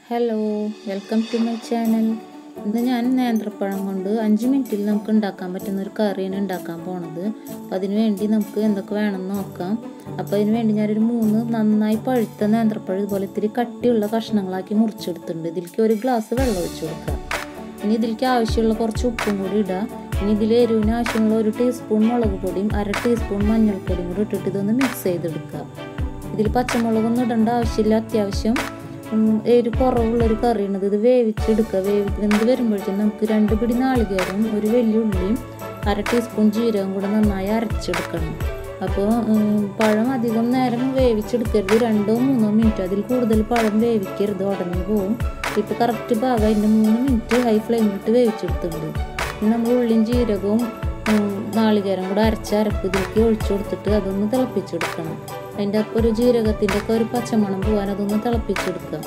hello welcome to my channel ഇന്ന് ഞാൻ നേന്ത്രപ്പഴം കൊണ്ട് അഞ്ച് മിനിറ്റിൽ നമുക്ക് ഉണ്ടാക്കാൻ പറ്റുന്ന ഒരു കറിയാണ് ഉണ്ടാക്കാൻ പോണത് അപ്പം അതിന് വേണ്ടി നമുക്ക് എന്തൊക്കെ വേണമെന്ന് നോക്കാം അപ്പോൾ അതിന് വേണ്ടി ഞാനൊരു മൂന്ന് നന്നായി പഴുത്ത നേന്ത്രപ്പഴം ഇതുപോലെ ഇത്തിരി കട്ടിയുള്ള കഷ്ണങ്ങളാക്കി മുറിച്ചെടുത്തിട്ടുണ്ട് ഇതിലേക്ക് ഒരു ഗ്ലാസ് വെള്ളം ഒഴിച്ചു കൊടുക്കുക ഇനി ഇതിലേക്ക് ആവശ്യമുള്ള കുറച്ച് ഉപ്പും കൂടി ഇടുക ഇനി ഇതിൽ എരിവിന് ആവശ്യമുള്ള ഒരു ടീസ്പൂൺ മുളക് പൊടിയും അര ടീസ്പൂൺ മഞ്ഞൾപ്പൊടിയും കൂടി ഇട്ടിട്ട് ഇതൊന്ന് മിക്സ് ചെയ്തെടുക്കുക ഇതിൽ പച്ചമുളകൊന്നും ഇടേണ്ട ആവശ്യമില്ല അത്യാവശ്യം എരി കുറവുള്ളൊരു കറിയാണിത് ഇത് വേവിച്ചെടുക്കുക വേവി വെന്ത് വരുമ്പോഴത്തേക്കും നമുക്ക് രണ്ട് പിടി നാളികേരം ഒരു വലിയ ഉള്ളിയും അര ടീസ്പൂൺ ജീരകം കൂടെ നന്നായി അരച്ചെടുക്കണം അപ്പോൾ പഴം അധികം നേരം വേവിച്ചെടുക്കരുത് രണ്ടോ മൂന്നോ മിനിറ്റ് അതിൽ കൂടുതൽ പഴം വേവിക്കരുത് ഉടഞ്ഞു പോവും ഇപ്പോൾ കറക്റ്റ് ഭാഗം അതിൻ്റെ മൂന്ന് മിനിറ്റ് ഹൈ ഫ്ലെയിമിലിട്ട് വേവിച്ചെടുത്തിട്ടുണ്ട് ഇനി നമ്മൾ ഉള്ളിയും ജീരകവും നാളികേരം കൂടെ അരച്ച അരപ്പ് ഇതിലേക്ക് ഒഴിച്ചു കൊടുത്തിട്ട് അതൊന്ന് തിളപ്പിച്ചെടുക്കണം അതിൻ്റെ ഒരു ജീരകത്തിൻ്റെ ഒക്കെ ഒരു പച്ചമണം പോകാൻ അതൊന്ന് തിളപ്പിച്ചെടുക്കുക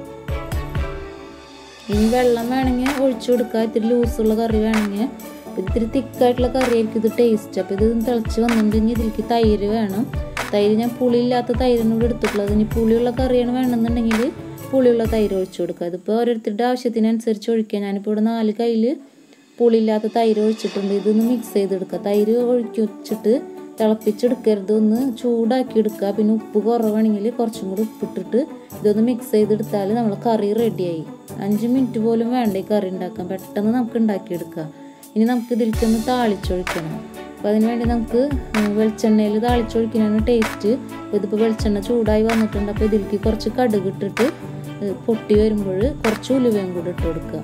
ഇനി വെള്ളം വേണമെങ്കിൽ ഒഴിച്ചു കൊടുക്കുക ഇത്തിരി ലൂസുള്ള കറി വേണമെങ്കിൽ ഇത്തിരി തിക്കായിട്ടുള്ള കറിയായിരിക്കും ഇത് ടേസ്റ്റ് അപ്പോൾ ഇത് തിളച്ച് വന്നിട്ടുണ്ടെങ്കിൽ ഇതിലേക്ക് തൈര് വേണം തൈര് ഞാൻ പുളിയില്ലാത്ത തൈരിനോട് എടുത്തിട്ടുള്ളത് ഇനി പുളിയുള്ള കറിയാണ് വേണമെന്നുണ്ടെങ്കിൽ പുളിയുള്ള തൈര് ഒഴിച്ചു കൊടുക്കുക ഇതിപ്പോൾ ഓരോരുത്തരുടെ ആവശ്യത്തിനനുസരിച്ച് ഒഴിക്കുക ഞാനിപ്പോൾ ഇവിടെ നാല് കയ്യിൽ പുളിയില്ലാത്ത തൈര് ഒഴിച്ചിട്ടുണ്ട് ഇതൊന്ന് മിക്സ് ചെയ്തെടുക്കുക തൈര് ഒഴിക്കി വെച്ചിട്ട് തിളപ്പിച്ചെടുക്കരുത് ഒന്ന് ചൂടാക്കി എടുക്കുക പിന്നെ ഉപ്പ് കുറവാണെങ്കിൽ കുറച്ചും കൂടി ഉപ്പിട്ടിട്ട് ഇതൊന്ന് മിക്സ് ചെയ്തെടുത്താൽ നമ്മൾ കറി റെഡിയായി അഞ്ച് മിനിറ്റ് പോലും വേണ്ട ഈ കറി ഉണ്ടാക്കാൻ പെട്ടെന്ന് നമുക്ക് ഉണ്ടാക്കിയെടുക്കാം ഇനി നമുക്ക് ഇതിലേക്കൊന്ന് താളിച്ചൊഴിക്കണം അപ്പോൾ അതിന് വേണ്ടി നമുക്ക് വെളിച്ചെണ്ണയിൽ താളിച്ചൊഴിക്കാനാണ് ടേസ്റ്റ് ഇതിപ്പോൾ വെളിച്ചെണ്ണ ചൂടായി വന്നിട്ടുണ്ട് അപ്പോൾ ഇതിലേക്ക് കുറച്ച് കടുക് ഇട്ടിട്ട് പൊട്ടി വരുമ്പോൾ കുറച്ച് ഉലുവയും കൂടി ഇട്ട് കൊടുക്കുക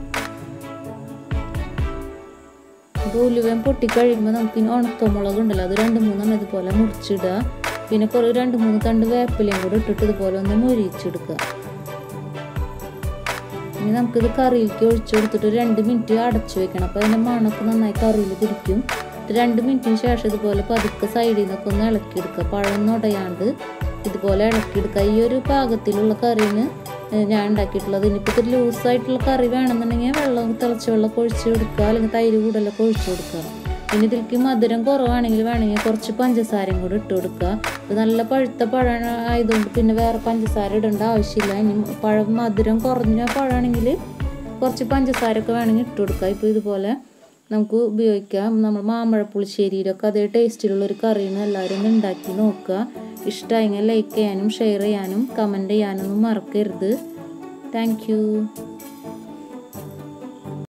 അപ്പോൾ ഉലുവയും പൊട്ടിക്കഴിയുമ്പോൾ നമുക്ക് ഇനി ഉണക്കമുളക് ഉണ്ടല്ലോ അത് രണ്ട് മൂന്നെണ്ണം ഇതുപോലെ മുറിച്ചിടുക പിന്നെ കുറേ രണ്ട് മൂന്ന് തണ്ട് വേപ്പിലയും കൂടെ ഇട്ടിട്ട് ഇതുപോലെ ഒന്ന് മുരിച്ചെടുക്കുക ഇനി നമുക്കിത് കറിയിലേക്ക് ഒഴിച്ചു കൊടുത്തിട്ട് രണ്ട് മിനിറ്റ് അടച്ചു വെക്കണം അപ്പോൾ അതിൻ്റെ മണമൊക്കെ നന്നായി കറിയിൽ പിടിക്കും രണ്ട് മിനിറ്റിന് ശേഷം ഇതുപോലെ പതുക്കെ സൈഡിൽ നിന്നൊക്കെ ഒന്ന് ഇളക്കിയെടുക്കുക പഴം ഉടയാണ്ട് ഇതുപോലെ ഇളക്കിയെടുക്കുക ഈ ഒരു പാകത്തിലുള്ള കറിന് ഞാൻ ഉണ്ടാക്കിയിട്ടുള്ളത് ഇനിയിപ്പോൾ ഇത്തിരി ലൂസായിട്ടുള്ള കറി വേണമെന്നുണ്ടെങ്കിൽ വെള്ളം തിളച്ച വെള്ളം ഒഴിച്ച് കൊടുക്കുക അല്ലെങ്കിൽ തൈര് കൂടുതലൊക്കെ ഒഴിച്ചു കൊടുക്കുക പിന്നെ ഇതിലേക്ക് മധുരം കുറവാണെങ്കിൽ വേണമെങ്കിൽ കുറച്ച് പഞ്ചസാരയും കൂടി ഇട്ട് കൊടുക്കുക ഇത് നല്ല പഴുത്ത പഴം ആയതുകൊണ്ട് പിന്നെ വേറെ പഞ്ചസാര ഇടേണ്ട ആവശ്യമില്ല ഇനി പഴം മധുരം കുറഞ്ഞ പഴമാണെങ്കിൽ കുറച്ച് പഞ്ചസാര ഒക്കെ വേണമെങ്കിൽ ഇട്ട് കൊടുക്കുക ഇപ്പോൾ ഇതുപോലെ നമുക്ക് ഉപയോഗിക്കാം നമ്മൾ മാമ്പഴ പുളിശ്ശേരിയിലൊക്കെ അതേ ടേസ്റ്റിലുള്ള ഒരു കറിയാണ് എല്ലാവരും ഒന്ന് ഉണ്ടാക്കി നോക്കുക ഇഷ്ടമായെങ്കിൽ ലൈക്ക് ചെയ്യാനും ഷെയർ ചെയ്യാനും കമൻറ്റ് ചെയ്യാനൊന്നും മറക്കരുത് താങ്ക്